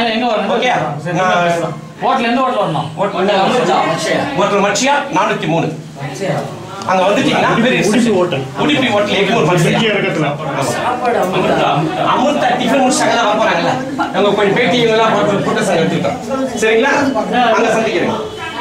எங்க எங்க வரணும் ஓகே ஹோட்டல் எந்த ஹோட்டல் வரணும் ஹோட்டல் மட்சியா நானூத்தி மூணு அங்க வந்துட்டீங்கன்னா பெரிய உடுப்பி ஹோட்டல். உடுப்பி ஹோட்டல் எக்மூர் மட்சியா பெரிய இறக்கத்துல அமிர்தா டிஃபன் முடிச்சாங்க தான் போறாங்கல்ல அவங்க கொஞ்சம் பேட்டி எல்லாம் போட்டு போட்டு சங்க எடுத்துக்கிட்டோம் சரிங்களா அங்க சந்திக்கிறேன்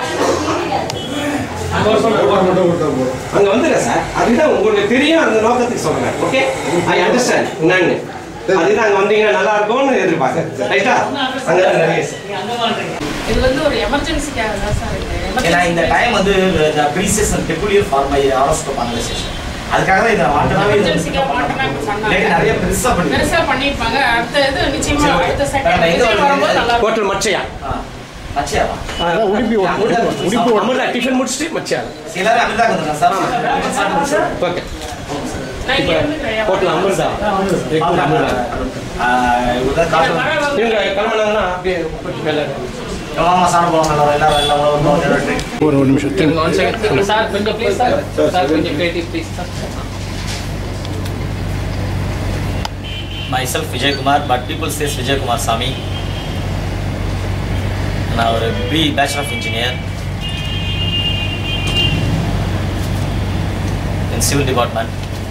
அங்க வந்துடுற சார் அதுதான் உங்களுக்கு தெரியும் அந்த நோக்கத்துக்கு சொல்றேன் ஓகே ஐ அண்டர்ஸ்டாண்ட் என்னன்னு அதுதான் அங்க வந்தீங்கன்னா நல்லா இருக்கும்னு எதிர்பார்க்கறேன் ரைட்டா அங்க நிறைய இது வந்து ஒரு எமர்ஜென்சிக்காக தான் சார் இது ஏன்னா இந்த டைம் வந்து precious and peculiar for my horoscope analysation அதுக்காக தான் இதை மாட்டனாவே எமர்ஜென்சிக்காக மாட்டனா நிறைய பண்ணாங்க பெருசா பண்ணி பெருசா பண்ணிருப்பாங்க அடுத்த இது நிச்சயமா சரி, அடுத்த வேற செகண்ட் எங்க விஜய் வரும்போது நல்லா இருக்கும் ஹோட்டல் மச்சையா மச்சியாவா அதான் Udupi hotel Udupi hotel Amritha tiffin முடிச்சுட்டு மச்சையா எல்லாரும் அமிர்தா வந்துருங்க சார் ஓகே நான் இங்க இருந்துக்கிறேன் ஹோட்டல் அமிர்தா எக்மூர் அமிர்தா இவர்தான் காட்டு இவங்க கிளம்புனாங்கன்னா அப்படியே மேலே ஆமா சாப்பிட போவாங்க எல்லாரும் எல்லாரும் எல்லாரும் உணவு ஒரு ஒரு நிமிஷம் திரும்ப. ஒன் செகண்ட் சார் கொஞ்சம் ப்ளீஸ் சார் சார் கொஞ்சம் creative please sir myself Vijay Kumar, but people says Vijay Kumar Sami. நான் ஒரு B bachelor of engineer in civil department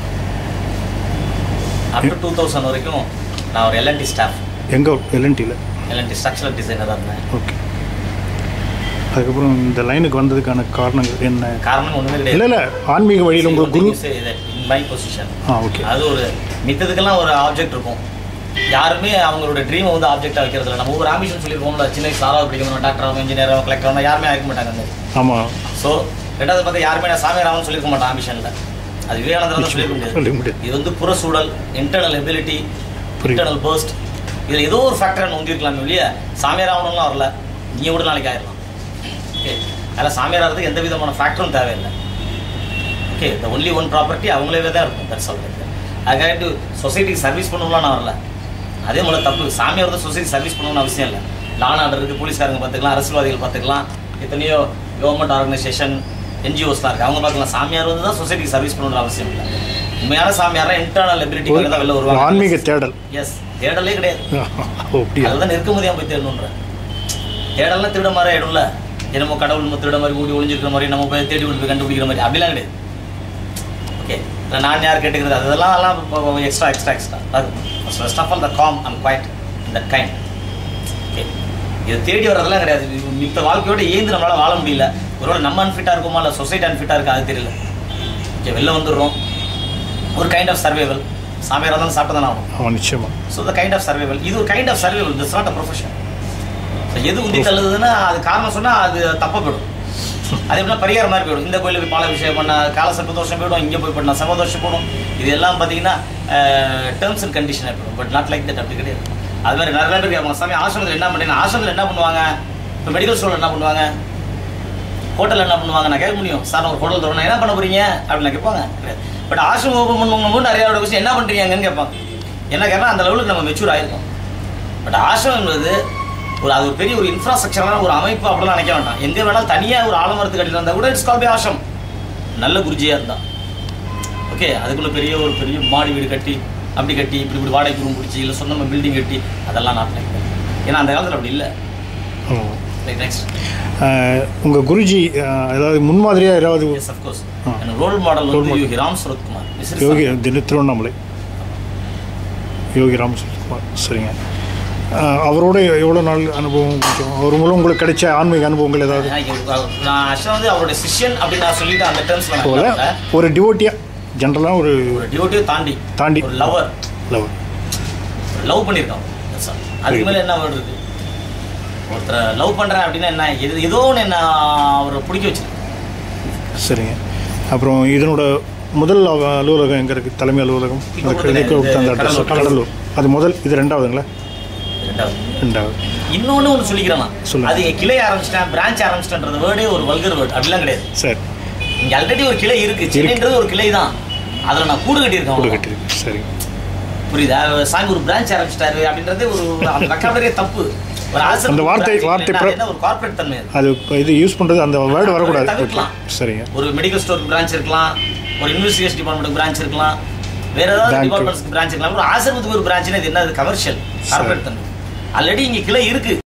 up to two thousand வரைக்கும் நான் ஒரு எல்என்டி ஸ்டாஃப் எங்க எல்என்டியில் L&T structural டிசைனராக இருந்தேன் okay அதுக்கப்புறம் இந்த லைனுக்கு வந்ததுக்கான காரணங்கள் என்ன காரணம் ஒன்றுமே இல்லை கிடையாது இல்லை ஆன்மீக வழியில் உங்கள் குரு in my position ah okay அது ஒரு மித்ததுக்கெல்லாம் ஒரு ஆப்ஜெக்ட் இருக்கும் யாருமே அவங்களோட ட்ரீமை வந்து ஆப்ஜெக்டாக வைக்கிறது இல்லை நம்ம ஒரு ஆம்பிஷன் சொல்லியிருக்கோம்ல சின்ன வயசு ஆறாவது படிக்கணும் டாக்டர் ஆகும் இன்ஜினியர் ஆகும் கலெக்டர் ஆகும் யாருமே ஆகிக்க மாட்டாங்க அந்த ஆமாம் ஸோ ரெண்டாவது பார்த்தா யாருமே நான் சாமியார் ஆகும்னு சொல்லியிருக்க மாட்டேன் ஆம்பிஷனில் அது விவேகானந்தர் தான் சொல்லியிருக்க முடியாது சொல்ல முடியாது இது வந்து புற சூழல் இன்டர்னல் எபிலிட்டி புரியுது. இன்டர்னல் பர்ஸ்ட் இதில் ஏதோ ஒரு ஃபேக்டர் உந்திருக்கலாம் வெளியே சாமியார் ஆகணும்லாம் வரல நீங்கள் கூட நாளைக்கு ஆயிடலாம் ஓகே அதில் சாமியார் ஆகிறதுக்கு எந்த விதமான ஃபேக்டரும் தேவையில்லை okay the only one property அவங்களே தான் இருக்கும் தட்ஸ் ஆல் அதுக்காக சொசைட்டிக்கு சர்வீஸ் பண்ணணும்லாம் நான் வரல அதே போல் தப்பு சாமியார் வந்து சொசைட்டி சர்வீஸ் பண்ணணும்னு அவசியம் இல்லை லான் ஆர்டர் இருக்குது போலீஸ்காரங்க பார்த்துக்கலாம் அரசியல்வாதிகள் பார்த்துக்கலாம் எத்தனையோ கவர்மெண்ட் ஆர்கனைசேஷன் என்ஜிஓஸ்லாம் இருக்குது அவங்க பார்க்கலாம் சாமியார் வந்து தான் சொசைட்டிக்கு சர்வீஸ் பண்ணணும்னு அவசியம் இல்லை உண்மையான சாமியாரா இன்டர்னல் எபிலிட்டி தான் வெளில ஒரு வருவாங்க ஆன்மீக தேடல் எஸ் தேடலே கிடையாது ஓ அப்படியா அதுதான் நெருக்க முடியாம போய் தேடணுன்ற தேடலாம் திருட மாதிரி ஆயிடும்ல என்னமோ கடவுள் நம்ம திருட மாதிரி ஓடி ஒளிஞ்சிருக்கிற மாதிரி நம்ம போய் தேடி கொண்டு போய் கண்டுபிடிக்கிற மாதிரி அப்படிலாம் கிடையாது ஓகே இல்லை நான் யார் கேட்டுக்கிறது அதெல்லாம் எல்லாம் extra extra extra first of all the calm and quiet இந்த கைண்ட் ஓகே இது தேடி வர்றதெல்லாம் கிடையாது இது மித்த வாழ்க்கையோட ஏந்து நம்மளால வாழ முடியல ஒருவேளை நம்ம அன்ஃபிட்டாக இருக்குமா இல்லை சொசைட்டி அன்ஃபிட்டாக இருக்கா அது தெரியல ஓகே வெளில வந்துடுறோம் ஒரு கைண்ட் ஆஃப் சர்வைவல் சாமியார் தான் சாப்பிட்டு தானே ஆகும் ஆமாம் நிச்சயமா so the kind of survival இது ஒரு kind of survival this not a profession எது உந்தி தள்ளுதுன்னா அது காரணம் சொன்னால் அது தப்பாக போயிடும் அதே போல பரிகாரம் மாதிரி போயிடும் இந்த கோயிலுக்கு பால விஷயம் பண்ண கால சர்ப்பதோஷம் போயிடும் இங்கே போய் பண்ண சமதோஷம் போடும் இது எல்லாம் பார்த்தீங்கன்னா டேர்ம்ஸ் அண்ட் கண்டிஷன் போயிடும் பட் நாட் லைக் தட் அப்படி கிடையாது அது மாதிரி நிறைய பேர் கேட்பாங்க சாமி ஆசிரமத்தில் என்ன பண்ணீங்க ஆசிரமத்தில் என்ன பண்ணுவாங்க இப்போ மெடிக்கல் ஸ்டோரில் என்ன பண்ணுவாங்க ஹோட்டலில் என்ன பண்ணுவாங்க நான் கேட்க முடியும் சார் நான் ஒரு ஹோட்டல் தரணும் என்ன பண்ண போறீங்க அப்படின்னு நான் கேட்பாங்க பட் ஆசிரமம் ஓப்பன் பண்ணும்போது நிறைய விஷயம் என்ன பண்ணுறீங்கன்னு கேட்பாங்க என்ன கேட்பா அந்த லெவலுக்கு நம்ம மெச்சூர் ஆயிருக்கோம் பட் ஆசிரமம் என்பது ஒரு அது ஒரு பெரிய ஒரு இன்ஃப்ராஸ்ட்ரக்சரான ஒரு அமைப்பு அப்படிலாம் நினைக்க வேண்டாம் எங்கே வேணாலும் தனியாக ஒரு ஆலமரத்து கட்டிட்டு இருந்தால் கூட இட்ஸ் கால் பை ஆசிரம் நல்ல குருஜியாக இருந்தா ஓகே அதுக்குள்ள பெரிய ஒரு பெரிய மாடி வீடு கட்டி அப்படி கட்டி இப்படி இப்படி வாடகைக்கு ரூம் பிடிச்சி இல்லை சொந்தமாக பில்டிங் கட்டி அதெல்லாம் நான் நினைக்கிறேன் ஏன்னா அந்த காலத்தில் அப்படி இல்லை ஆமாம் நெக்ஸ்ட் உங்கள் குருஜி அஹ், ஏதாவது முன்மாதிரியாக ஏதாவது எஸ் அஃப்கோர்ஸ் ஆ. எனக்கு ரோல் மாடல் Role வந்து model. யோகி ராம் சரத்குமார் மிஸ்ரி யோகி சாமி. திரு திருவண்ணாமலை யோகி ராமசுகுமார் சரிங்க அஹ், அவரோட எவ்வளோ நாள் அனுபவம் கொஞ்சம் அவர் மூலம் உங்களுக்கு கிடைச்ச ஆன்மீக அனுபவங்கள் ஏதாவது நான் இங்க- நான் ஆக்சுவலாக வந்து அவருடைய சிஷ்யன் அப்படின்னு நான் சொல்லிட்டு அந்த டேர்ம்ஸ்ல போல நான் ஒரு டிவோட்டியாக ஜென்ரலாக ஒரு ஒரு டியூட்டியை தாண்டி தாண்டி. ஒரு லவர் லவ் லவ் பண்ணியிருக்கான் That's all. அதுக்கு மேலே என்ன வேர்டு இருக்கு ஒருத்தரை லவ் பண்றேன் அப்படின்னா என்ன எது ஏதோ ஒன்று என்ன அவரை பிடிக்க வச்சிருக்கு சரிங்க அப்புறம் இதனோட முதல் அவ- அலுவலகம் எங்கே இருக்குது தலைமை அலுவலகம் இப்போ அந்த கொடுத்தேனே, இதுக்கு கொடுத்த அந்த இந்த அட்ரஸ் கடலூர். கடலூர் அது முதல் இது ரெண்டாவதுங்களா ரெண்டாவது ரெண்டாவது இன்னொன்னு ஒன்று சொல்லிக்கிறேன் நான் சொல்லுங்க. அது இங்க கிளை ஆரம்பிச்சிட்டேன் பிரான்ச் ஆரம்பிச்சிட்டேன்றது வேர்டே ஒரு வல்கர் வேர்ட் அப்படிலாம் கிடையாது சரி இங்க ஆல்ரெடி ஒரு கிளை இருக்கு சென்னைன்றது ஒரு கிளை தான் அதில் நான் கூடு கட்டியிருக்கேன் கொடு அவ்வளவுதான். கட்டிருக்கு சரிங்க புரியுதா சாமி ஒரு பிரான்ச் ஆரம்பிச்சிட்டாரு அப்படின்றது ஒரு அந்த வக்காபரே தப்பு ஒரு ஆசிரியர் அந்த வார்த்தை- branch வார்த்தை என்ன, பிர- என்ன ஒரு கார்ப்பரேட் தன்மை அது. அது இப்போ இது யூஸ் பண்ணுறது அந்த வேர்டு வரக்கூடாது தவிர்க்கலாம். சரிங்க ஒரு மெடிக்கல் ஸ்டோருக்கு பிரான்ச் இருக்கலாம் ஒரு இன்வெஸ்டிகேஷன் டிபார்ட்மெண்ட்டுக்கு பிரான்ச் இருக்கலாம் வேற ஏதாவது Bank. டிபார்ட்மெண்ட்ஸ்க்கு பிரான்ச் இருக்கலாம் ஒரு ஆசிரமத்துக்கு ஒரு பிரான்ச்னா இது என்ன கமர்ஷியல் கார்ப்பரேட் தன்மை ஆல்ரெடி இங்க கிளை இருக்கு